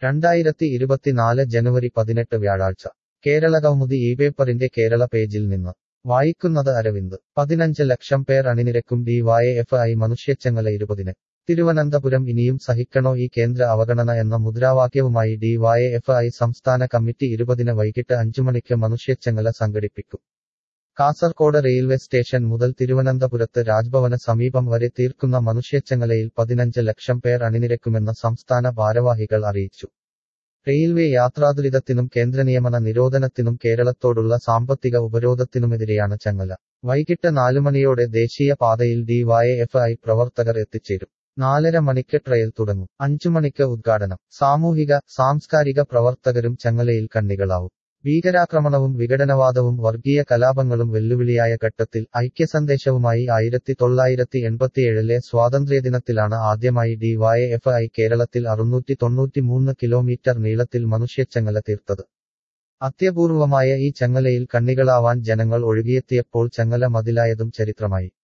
രണ്ടായിരത്തി ഇരുപത്തിനാല് ജനുവരി പതിനെട്ട് വ്യാഴാഴ്ച കേരള കൗമുദി ഈ പേപ്പറിന്റെ കേരള പേജിൽ നിന്ന് വായിക്കുന്നത് അരവിന്ദ് പതിനഞ്ച് ലക്ഷം പേർ അണിനിരക്കും ഡി വൈ എഫ് ഐ മനുഷ്യച്ചങ്ങല ഇരുപതിന് തിരുവനന്തപുരം ഇനിയും സഹിക്കണോ ഈ കേന്ദ്ര അവഗണന എന്ന മുദ്രാവാക്യവുമായി ഡി വൈ എഫ് ഐ സംസ്ഥാന കമ്മിറ്റി ഇരുപതിന് വൈകിട്ട് അഞ്ചുമണിക്ക് മനുഷ്യച്ചങ്ങല സംഘടിപ്പിക്കും കാസർകോട് റെയിൽവേ സ്റ്റേഷൻ മുതൽ തിരുവനന്തപുരത്ത് രാജ്ഭവന് സമീപം വരെ തീർക്കുന്ന മനുഷ്യച്ചങ്ങലയിൽ പതിനഞ്ച് ലക്ഷം പേർ അണിനിരക്കുമെന്ന് സംസ്ഥാന ഭാരവാഹികൾ അറിയിച്ചു റെയിൽവേ യാത്രാദുരിതത്തിനും കേന്ദ്രനിയമന നിരോധനത്തിനും കേരളത്തോടുള്ള സാമ്പത്തിക ഉപരോധത്തിനുമെതിരെയാണ് ചങ്ങല വൈകിട്ട് നാലുമണിയോടെ ദേശീയ പാതയിൽ ഡി വൈ എഫ് ഐ പ്രവർത്തകർ എത്തിച്ചേരും നാലര മണിക്ക് ട്രയൽ തുടങ്ങും അഞ്ചു മണിക്ക് ഉദ്ഘാടനം സാമൂഹിക സാംസ്കാരിക പ്രവർത്തകരും ചങ്ങലയിൽ കണ്ണികളാവും ഭീകരാക്രമണവും വിഘടനവാദവും വർഗീയ കലാപങ്ങളും വെല്ലുവിളിയായ ഘട്ടത്തിൽ ഐക്യസന്ദേശവുമായി ആയിരത്തി തൊള്ളായിരത്തി എൺപത്തിയേഴിലെ സ്വാതന്ത്ര്യദിനത്തിലാണ് ആദ്യമായി ഡി വൈ എഫ് ഐ കേരളത്തിൽ അറുന്നൂറ്റി തൊണ്ണൂറ്റിമൂന്ന് കിലോമീറ്റർ നീളത്തിൽ മനുഷ്യച്ചങ്ങല തീർത്തത് അത്യപൂർവമായ ഈ ചങ്ങലയിൽ കണ്ണികളാവാൻ ജനങ്ങൾ ഒഴുകിയെത്തിയപ്പോൾ ചങ്ങല മതിലായതും ചരിത്രമായി